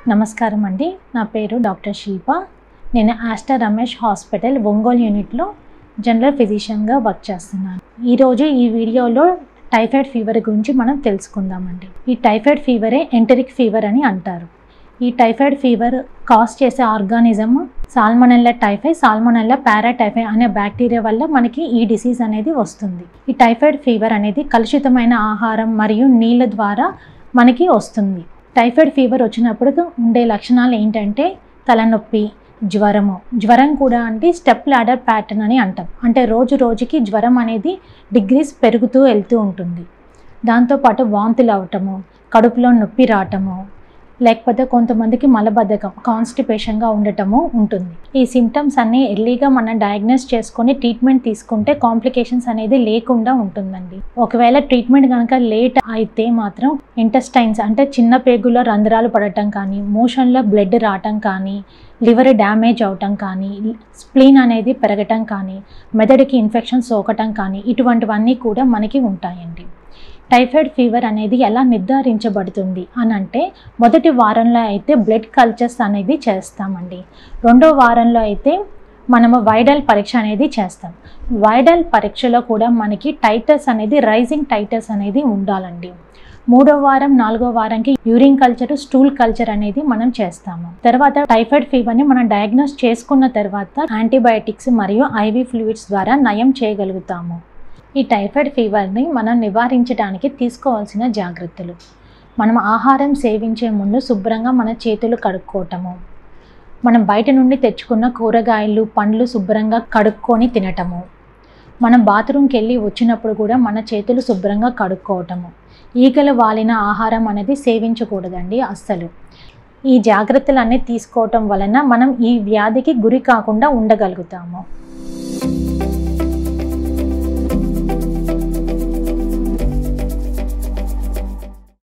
నమస్కారం అండి నా పేరు డాక్టర్ శిల్ప నేను ఆస్టర్ రమేష్ హాస్పిటల్ ఒంగోలు యూనిట్లో జనరల్ ఫిజిషియన్గా వర్క్ చేస్తున్నాను ఈరోజు ఈ వీడియోలో టైఫాయిడ్ ఫీవర్ గురించి మనం తెలుసుకుందామండి ఈ టైఫాయిడ్ ఫీవరే ఎంటరిక్ ఫీవర్ అని అంటారు ఈ టైఫాయిడ్ ఫీవర్ కాజ్ చేసే organism Salmonella typhi Salmonella paratyphi అనే బ్యాక్టీరియా వల్ల మనకి ఈ డిసీజ్ అనేది వస్తుంది ఈ టైఫాయిడ్ ఫీవర్ అనేది కలుషితమైన ఆహారం మరియు నీళ్ళ ద్వారా మనకి వస్తుంది టైఫాయిడ్ ఫీవర్ వచ్చినప్పుడు ఉండే లక్షణాలు ఏంటంటే తలనొప్పి జ్వరము జ్వరం కూడా అంటే స్టెప్ లాడర్ ప్యాటర్న్ అని అంటాం అంటే రోజు రోజుకి జ్వరం అనేది డిగ్రీస్ పెరుగుతూ వెళ్తూ ఉంటుంది దాంతోపాటు వాంతులు అవటము కడుపులో నొప్పి రావటము లేకపోతే కొంతమందికి మలబద్ధకం కాన్స్టిపేషన్గా ఉండటము ఉంటుంది ఈ సిమ్టమ్స్ అన్నీ ఎర్లీగా మనం డయాగ్నోస్ చేసుకొని ట్రీట్మెంట్ తీసుకుంటే కాంప్లికేషన్స్ అనేది లేకుండా ఉంటుందండి ఒకవేళ ట్రీట్మెంట్ కనుక లేట్ అయితే మాత్రం ఇంటెస్టైన్స్ అంటే చిన్న పేగులో రంధ్రాలు పడటం కానీ మోషన్లో బ్లడ్ రావటం కానీ లివర్ డ్యామేజ్ అవటం కానీ స్ప్లీన్ అనేది పెరగటం కానీ మెదడుకి ఇన్ఫెక్షన్ సోకటం కానీ ఇటువంటివన్నీ కూడా మనకి ఉంటాయండి టైఫాయిడ్ ఫీవర్ అనేది ఎలా నిర్ధారించబడుతుంది అని అంటే మొదటి వారంలో అయితే బ్లడ్ కల్చర్స్ అనేది చేస్తామండి రెండో వారంలో అయితే మనము వైడల్ పరీక్ష అనేది చేస్తాం వైడల్ పరీక్షలో కూడా మనకి టైటస్ అనేది రైజింగ్ టైటస్ అనేది ఉండాలండి మూడో వారం నాలుగో వారంకి యూరిన్ కల్చర్ స్టూల్ కల్చర్ అనేది మనం చేస్తాము తర్వాత టైఫాయిడ్ ఫీవర్ని మనం డయాగ్నోస్ చేసుకున్న తర్వాత యాంటీబయాటిక్స్ మరియు ఐవీ ఫ్లూయిడ్స్ ద్వారా నయం చేయగలుగుతాము ఈ టైఫాయిడ్ ఫీవర్ని మనం నివారించడానికి తీసుకోవాల్సిన జాగ్రత్తలు మనం ఆహారం సేవించే ముందు శుభ్రంగా మన చేతులు కడుక్కోవటము మనం బయట నుండి తెచ్చుకున్న కూరగాయలు పండ్లు శుభ్రంగా కడుక్కొని తినటము మనం బాత్రూమ్కి వెళ్ళి వచ్చినప్పుడు కూడా మన చేతులు శుభ్రంగా కడుక్కోవటము ఈగలు వాలిన ఆహారం అనేది సేవించకూడదండి అస్సలు ఈ జాగ్రత్తలన్నీ తీసుకోవటం వలన మనం ఈ వ్యాధికి గురి కాకుండా ఉండగలుగుతాము